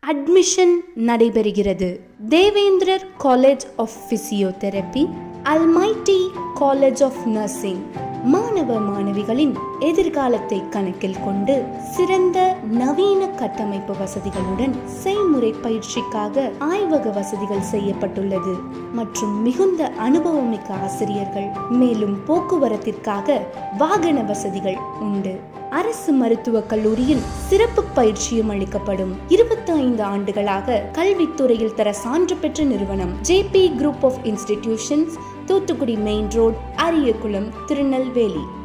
admission நடைபெறுகிறது Devendrar college of physiotherapy almighty college of nursing மாணவ மாணவிகளின் எதிர்காலத்தை கணக்கில் கொண்டு சிறந்த நவீன கட்டமைப்பு வசதிகளுடன் செய்முறை பயிற்சிக்காக ஆய்வக வசதிகள் செய்யப்பட்டுள்ளது மற்றும் மிகுந்த அனுபவமிக்க ஆசிரியர்கள் மேலும் போக்குவரத்திற்காக வாகன வசதிகள் உண்டு அரசு மருத்துவக் கல்லூரியில் சிறப்பு பயிற்சியும் அளிக்கப்படும் இருபத்தி ஐந்து ஆண்டுகளாக கல்வித்துறையில் தர சான்று பெற்ற நிறுவனம் JP group of institutions Thoothukudi main road Ariyakulam Tirunelveli